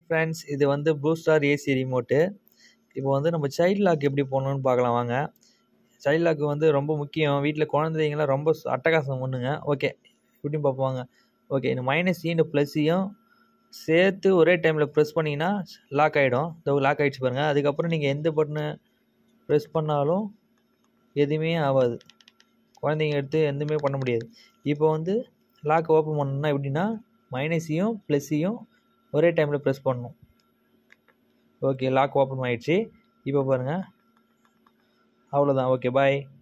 friends இது வந்து blue star AC remote இப்போ வந்து நம்ம சைல்ட் லாக் எப்படி போடணும்னு பார்க்கலாம் வாங்க சைல்ட் லாக் வந்து ரொம்ப முக்கியம் வீட்டில் குழந்தைங்களாம் ரொம்ப சு- அட்டகாசம் பண்ணுங்க ஓகே இப்படின்னு பார்ப்பாங்க ஓகே இந்த மைனஸையும் இந்த ப்ளஸ்ஸையும் சேர்த்து ஒரே டைமில் ப்ரெஸ் பண்ணிங்கன்னா லாக் ஆகிடும் இந்த லாக் ஆகிடுச்சு பாருங்கள் அதுக்கப்புறம் நீங்கள் எந்த பட்டனை ப்ரெஸ் பண்ணாலும் எதுவுமே ஆகாது குழந்தைங்க எடுத்து எதுவுமே பண்ண முடியாது இப்போ வந்து லாக் ஓப்பன் பண்ணணும்னா எப்படின்னா மைனஸையும் ப்ளஸ்ஸையும் ஒரே டைமில் ப்ரெஸ் பண்ணணும் ஓகே லாக் ஓப்பன் ஆயிடுச்சு இப்போ பாருங்கள் அவ்வளோதான் ஓகே பாய்